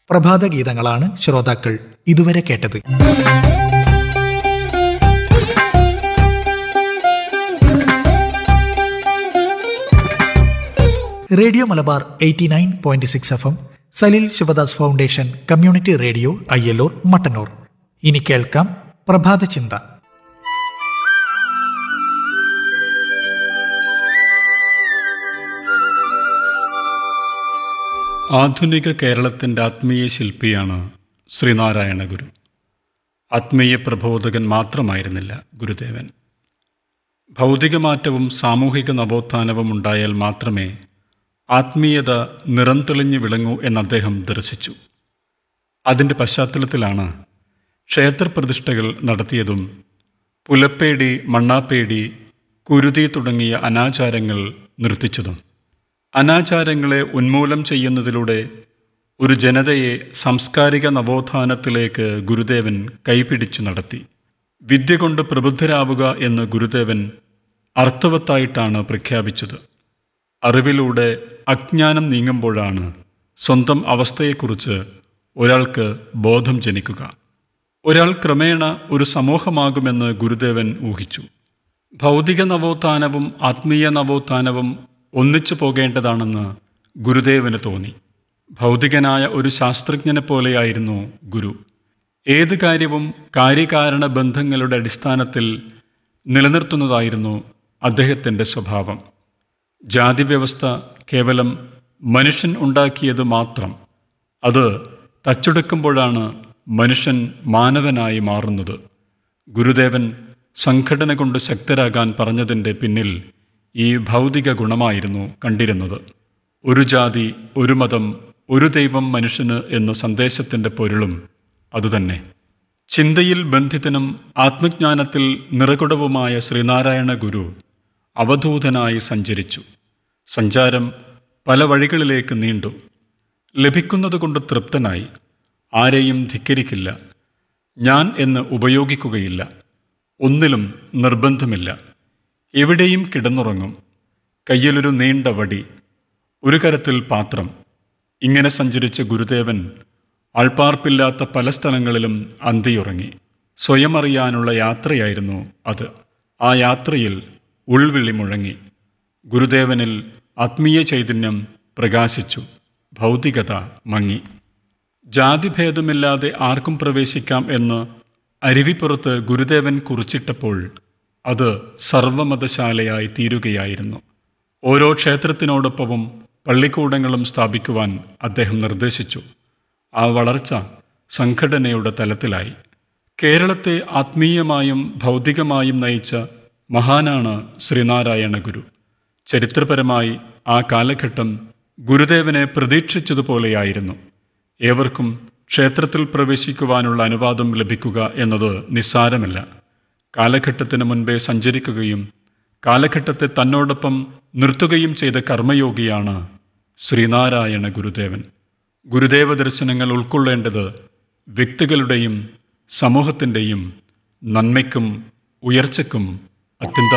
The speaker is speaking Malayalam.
പ്രഭാത ഗീതങ്ങളാണ് ശ്രോതാക്കൾ ഇതുവരെ കേട്ടത് radio Malabar eighty nine point six F M Salil Sivadas foundation community radio Ayyalur Mattannur ഇനി കേൾക്കാം പ്രഭാത ചിന്ത ആധുനിക കേരളത്തിൻ്റെ ആത്മീയ ശില്പിയാണ് ശ്രീനാരായണ ഗുരു ആത്മീയ പ്രബോധകൻ മാത്രമായിരുന്നില്ല ഗുരുദേവൻ ഭൗതികമാറ്റവും സാമൂഹിക നവോത്ഥാനവും ഉണ്ടായാൽ മാത്രമേ ആത്മീയത നിറം തെളിഞ്ഞു വിളങ്ങൂ എന്ന് അദ്ദേഹം ദർശിച്ചു അതിൻ്റെ പശ്ചാത്തലത്തിലാണ് ക്ഷേത്രപ്രതിഷ്ഠകൾ നടത്തിയതും പുലപ്പേടി മണ്ണാപ്പേടി കുരുതി തുടങ്ങിയ അനാചാരങ്ങൾ നിർത്തിച്ചതും അനാചാരങ്ങളെ ഉന്മൂലനം ചെയ്യുന്നതിലൂടെ ഒരു ജനതയെ സാംസ്കാരിക നവോത്ഥാനത്തിലേക്ക് ഗുരുദേവൻ കൈപിടിച്ചു നടത്തി വിദ്യ കൊണ്ട് പ്രബുദ്ധരാവുക എന്ന് ഗുരുദേവൻ അർത്ഥവത്തായിട്ടാണ് പ്രഖ്യാപിച്ചത് അറിവിലൂടെ അജ്ഞാനം നീങ്ങുമ്പോഴാണ് സ്വന്തം അവസ്ഥയെക്കുറിച്ച് ഒരാൾക്ക് ബോധം ജനിക്കുക ഒരാൾ ക്രമേണ ഒരു സമൂഹമാകുമെന്ന് ഗുരുദേവൻ ഊഹിച്ചു ഭൗതിക നവോത്ഥാനവും ആത്മീയ നവോത്ഥാനവും ഒന്നിച്ചു പോകേണ്ടതാണെന്ന് ഗുരുദേവന് തോന്നി ഭൗതികനായ ഒരു ശാസ്ത്രജ്ഞനെ പോലെയായിരുന്നു ഗുരു ഏത് കാര്യവും കാര്യകാരണ ബന്ധങ്ങളുടെ അടിസ്ഥാനത്തിൽ നിലനിർത്തുന്നതായിരുന്നു അദ്ദേഹത്തിൻ്റെ സ്വഭാവം ജാതി വ്യവസ്ഥ കേവലം മനുഷ്യൻ ഉണ്ടാക്കിയത് മാത്രം അത് തച്ചെടുക്കുമ്പോഴാണ് മനുഷ്യൻ മാനവനായി മാറുന്നത് ഗുരുദേവൻ സംഘടന കൊണ്ട് ശക്തരാകാൻ പറഞ്ഞതിൻ്റെ പിന്നിൽ ഈ ഭൗതിക ഗുണമായിരുന്നു കണ്ടിരുന്നത് ഒരു ജാതി ഒരു മതം ഒരു ദൈവം മനുഷ്യന് എന്ന സന്ദേശത്തിൻ്റെ പൊരുളും അതുതന്നെ ചിന്തയിൽ ബന്ധിതനും ആത്മജ്ഞാനത്തിൽ നിറകുടവുമായ ശ്രീനാരായണ ഗുരു അവധൂതനായി സഞ്ചരിച്ചു സഞ്ചാരം പല വഴികളിലേക്ക് നീണ്ടു ലഭിക്കുന്നതുകൊണ്ട് തൃപ്തനായി ആരെയും ധിക്കരിക്കില്ല ഞാൻ എന്ന് ഉപയോഗിക്കുകയില്ല ഒന്നിലും നിർബന്ധമില്ല എവിടെയും കിടന്നുറങ്ങും കയ്യിലൊരു നീണ്ട വടി ഒരു കരത്തിൽ പാത്രം ഇങ്ങനെ സഞ്ചരിച്ച ഗുരുദേവൻ ആൾപ്പാർപ്പില്ലാത്ത പല സ്ഥലങ്ങളിലും അന്തിയുറങ്ങി സ്വയം അറിയാനുള്ള യാത്രയായിരുന്നു അത് ആ യാത്രയിൽ ഉൾവിളി മുഴങ്ങി ഗുരുദേവനിൽ ആത്മീയ ചൈതന്യം പ്രകാശിച്ചു ഭൗതികത മങ്ങി ജാതിഭേദമില്ലാതെ ആർക്കും പ്രവേശിക്കാം എന്ന് അരുവിപ്പുറത്ത് ഗുരുദേവൻ കുറിച്ചിട്ടപ്പോൾ അത് സർവമതശാലയായി തീരുകയായിരുന്നു ഓരോ ക്ഷേത്രത്തിനോടൊപ്പവും പള്ളിക്കൂടങ്ങളും സ്ഥാപിക്കുവാൻ അദ്ദേഹം നിർദ്ദേശിച്ചു ആ വളർച്ച സംഘടനയുടെ തലത്തിലായി കേരളത്തെ ആത്മീയമായും ഭൗതികമായും നയിച്ച മഹാനാണ് ശ്രീനാരായണ ഗുരു ചരിത്രപരമായി ആ കാലഘട്ടം ഗുരുദേവനെ പ്രതീക്ഷിച്ചതുപോലെയായിരുന്നു ഏവർക്കും ക്ഷേത്രത്തിൽ പ്രവേശിക്കുവാനുള്ള അനുവാദം ലഭിക്കുക എന്നത് നിസ്സാരമല്ല കാലഘട്ടത്തിന് മുൻപേ സഞ്ചരിക്കുകയും കാലഘട്ടത്തെ തന്നോടൊപ്പം നിർത്തുകയും ചെയ്ത കർമ്മയോഗിയാണ് ശ്രീനാരായണ ഗുരുദേവൻ ഗുരുദേവ ദർശനങ്ങൾ ഉൾക്കൊള്ളേണ്ടത് വ്യക്തികളുടെയും സമൂഹത്തിൻ്റെയും നന്മയ്ക്കും ഉയർച്ചയ്ക്കും അത്യന്ത